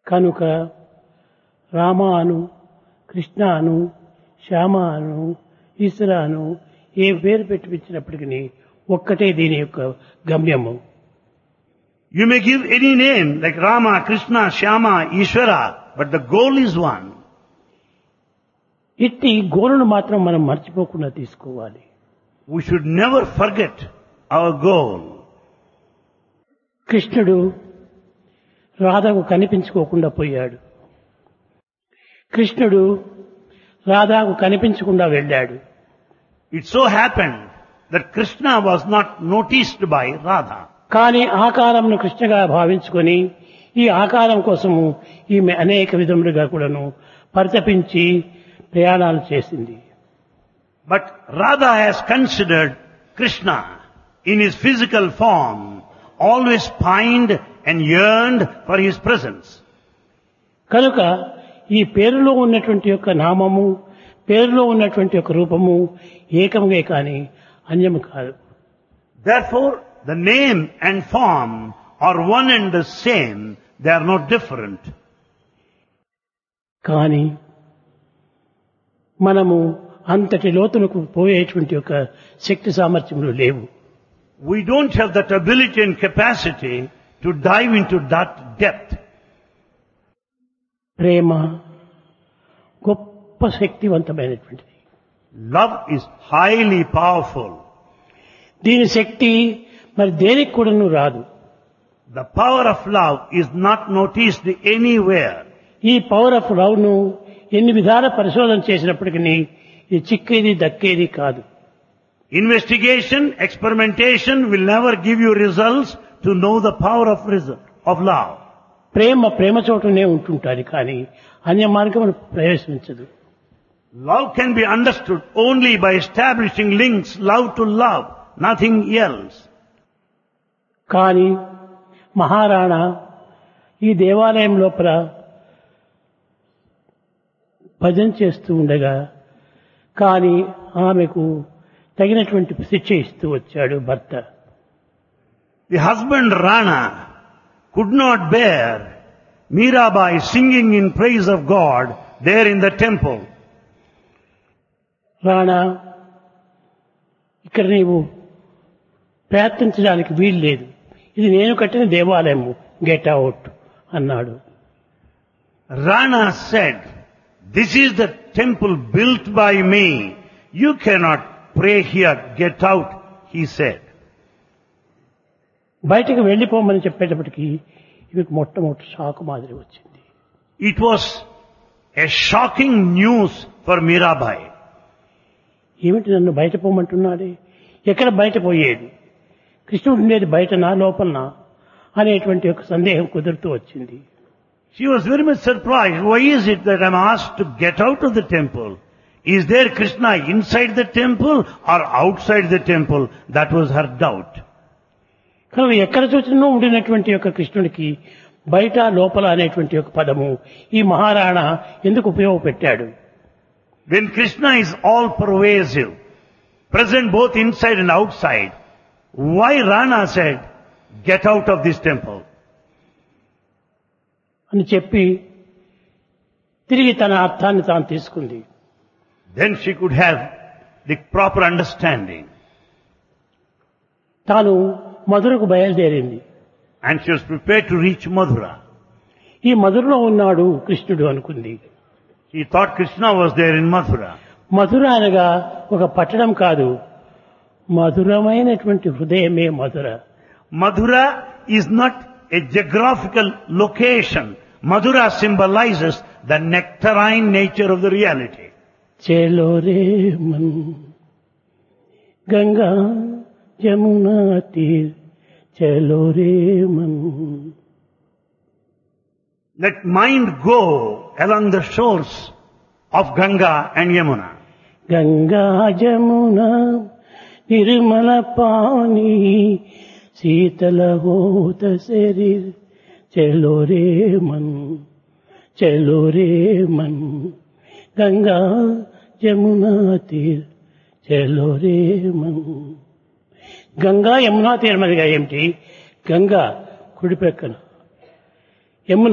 కనుక రామ అను కృష్ణ అను శ్యామ అను ఈశ్వర అను ఏ పేరు పెట్టించినప్పటికీ ఒక్కటే దీని యొక్క గమ్యము You may give any name like Rama, Krishna, Shyama, Ishvara, but the goal is one. ఇట్టి గోలును మాత్రం మనం మర్చిపోకుండా తీసుకోవాలి We should never forget our goal. కృష్ణుడు రాధకు కనిపించుకోకుండా పోయాడు కృష్ణుడు రాధాకు కనిపించకుండా వెళ్ళాడు It so happened that Krishna was not noticed by Radha. కానీ ఆకారంను కృష్ణగా భావించుకొని ఈ ఆకారం కోసము ఈమె అనేక విధములుగా కూడాను పరితపించి ప్రయాణాలు చేసింది But Radha has considered Krishna in his physical form, always pined and yearned for his presence. కనుక ఈ పేరులో ఉన్నటువంటి యొక్క నామము పేరులో ఉన్నటువంటి యొక్క రూపము ఏకముగే కానీ అన్యము కాదు Therefore, the name and form are one and the same. They are not different. కానీ మనము అంతటి లోతులకు పోయేటువంటి యొక్క శక్తి సామర్థ్యములు లేవు We don't have that ability and capacity to dive into that depth. ప్రేమ గొప్ప శక్తివంతమైనటువంటిది Love is highly powerful. దీని శక్తి మరి దేనికి కూడాను రాదు The power of love is not noticed anywhere. ఈ పవర్ ఆఫ్ లవ్ ను ఎన్ని విధాల పరిశోధన చేసినప్పటికీ ఇది చిక్కేది దక్కేది కాదు Investigation, experimentation will never give you results to know the power of result, of love. ప్రేమ ప్రేమ చోటనే ఉంటుంటారు కానీ అన్య మార్గం ప్రవేశించదు Love can be understood only by establishing links, love to love, nothing else. కానీ మహారాణా ఈ దేవాలయం లోపల భజన చేస్తూ ఉండగా కానీ ఆమెకు తగినటువంటి శిక్ష ఇస్తూ వచ్చాడు భర్త The husband Rana could not bear Mirabai singing in praise of God there in the temple. Rana ఇక్కడ నీవు ప్రయత్నించడానికి వీలు లేదు ఇది నేను కట్టిన దేవాలయము గెట్ అవుట్ అన్నాడు Rana said, this is the temple built by me. You cannot pray here, get out, he said. బయటకు వెళ్ళిపోమని చెప్పేటప్పటికి ఇవి మొట్టమొదటి షాకు మాదిరి వచ్చింది It was a shocking news for Mirabai. ఏమిటి నన్ను బయట పోమంటున్నాడే ఎక్కడ బయట పోయేది కృష్ణుడు ఉండేది బయటనా లోపలనా అనేటువంటి ఒక సందేహం కుదురుతూ వచ్చింది She was very much surprised. Why is it that I'm asked to get out of the temple? Is there Krishna inside the temple or outside the temple? That was her doubt. కనుక ఎక్కడ చూసినా ఉండినటువంటి యొక్క కృష్ణుడికి బయట లోపల అనేటువంటి ఒక పదము ఈ మహారాణా ఎందుకు ఉపయోగపెట్టాడు When Krishna is all pervasive, present both inside and outside, why Rana said, get out of this temple? అని చెప్పి తిరిగి తన అర్థాన్ని తాను తీసుకుంది Then she could have the proper understanding. తాను మధురకు బయలుదేరింది And she was prepared to reach Madhura. ఈ మధురలో ఉన్నాడు కృష్ణుడు అనుకుంది She thought Krishna was there in Mathura. మధుర అనగా ఒక పట్టణం కాదు మధురమైనటువంటి హృదయమే మధుర Madhura is not a geographical location. Madhura symbolizes the nectarine nature of the reality. చేలో రే మన్ గంగా జమునా తీర్ చలో రే మన్ Let mind go along the shores of Ganga and Yamuna. Ganga Jamuna Nirmala pani శీతల హోత శరీర్ చలో రే మన్ చలో రే మన్ గంగా జమునా తీర్ చలో రే మన్ గంగా యమునా తీరం అనగా ఏమిటి గంగా కుడి ప్రక్కన